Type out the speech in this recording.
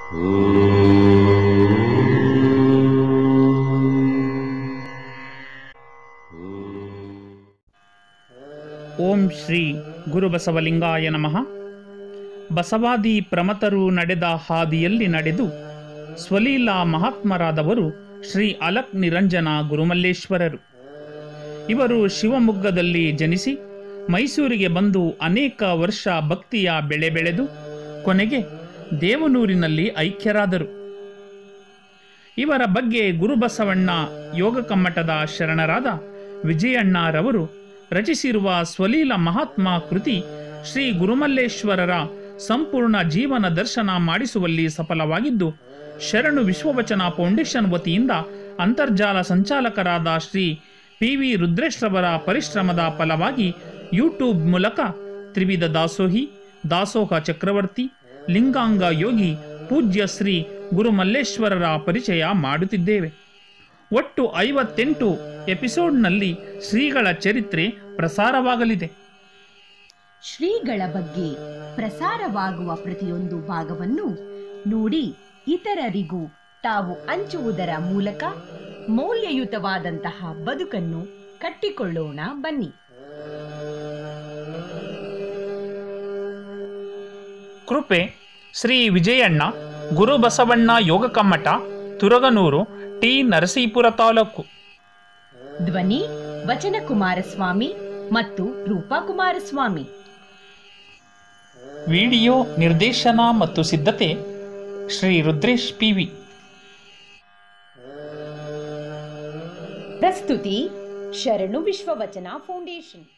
ಓಂ ಶ್ರೀ ಗುರುಬಸವಲಿಂಗಾಯ ನಮಃ ಬಸವಾದಿ ಪ್ರಮತರು ನಡೆದ ಹಾದಿಯಲ್ಲಿ ನಡೆದು ಸ್ವಲೀಲಾ ಮಹಾತ್ಮರಾದವರು ಶ್ರೀ ಅಲಕ್ ನಿರಂಜನ ಗುರುಮಲ್ಲೇಶ್ವರರು ಇವರು ಶಿವಮೊಗ್ಗದಲ್ಲಿ ಜನಿಸಿ ಮೈಸೂರಿಗೆ ಬಂದು ಅನೇಕ ವರ್ಷ ಭಕ್ತಿಯ ಬೆಳೆ ಬೆಳೆದು ಕೊನೆಗೆ ದೇವನೂರಿನಲ್ಲಿ ಐಕ್ಯರಾದರು ಇವರ ಬಗ್ಗೆ ಗುರುಬಸವಣ್ಣ ಯೋಗ ಕಮ್ಮಟದ ಶರಣರಾದ ವಿಜಯಣ್ಣರವರು ರಚಿಸಿರುವ ಸ್ವಲೀಲ ಮಹಾತ್ಮ ಕೃತಿ ಶ್ರೀ ಗುರುಮಲ್ಲೇಶ್ವರರ ಸಂಪೂರ್ಣ ಜೀವನ ದರ್ಶನ ಮಾಡಿಸುವಲ್ಲಿ ಸಫಲವಾಗಿದ್ದು ಶರಣು ವಿಶ್ವವಚನ ಫೌಂಡೇಶನ್ ವತಿಯಿಂದ ಅಂತರ್ಜಾಲ ಸಂಚಾಲಕರಾದ ಶ್ರೀ ಪಿ ವಿ ರುದ್ರೇಶ್ರವರ ಪರಿಶ್ರಮದ ಫಲವಾಗಿ ಯೂಟ್ಯೂಬ್ ಮೂಲಕ ತ್ರಿವಿಧ ದಾಸೋಹಿ ದಾಸೋಹ ಚಕ್ರವರ್ತಿ ಲಿಂಗಾಂಗ ಯೋಗಿ ಪೂಜ್ಯ ಶ್ರೀ ಗುರುಮಲ್ಲೇಶ್ವರರ ಪರಿಚಯ ಮಾಡುತ್ತಿದ್ದೇವೆ ಒಟ್ಟು ಐವತ್ತೆಂಟು ಎಪಿಸೋಡ್ನಲ್ಲಿ ಶ್ರೀಗಳ ಚರಿತ್ರೆ ಪ್ರಸಾರವಾಗಲಿದೆ ಶ್ರೀಗಳ ಬಗ್ಗೆ ಪ್ರಸಾರವಾಗುವ ಪ್ರತಿಯೊಂದು ಭಾಗವನ್ನು ನೋಡಿ ಇತರರಿಗೂ ತಾವು ಹಂಚುವುದರ ಮೂಲಕ ಮೌಲ್ಯಯುತವಾದಂತಹ ಬದುಕನ್ನು ಕಟ್ಟಿಕೊಳ್ಳೋಣ ಬನ್ನಿ ಕೃಪೆ ಶ್ರೀ ವಿಜಯಣ್ಣ ಗುರು ಬಸವಣ್ಣ ಯೋಗ ಕಮ್ಮಟ ತುರಗನೂರು ಟಿ ನರಸೀಪುರ ತಾಲೂಕು ಧ್ವನಿ ವಚನ ಕುಮಾರಸ್ವಾಮಿ ಮತ್ತು ರೂಪಾ ಕುಮಾರಸ್ವಾಮಿ ವಿಡಿಯೋ ನಿರ್ದೇಶನ ಮತ್ತು ಸಿದ್ಧತೆ ಶ್ರೀ ರುದ್ರೇಶ್ ಪಿ ವಿ ಪ್ರಸ್ತುತಿ ಶರಣು ವಿಶ್ವವಚನ ಫೌಂಡೇಶನ್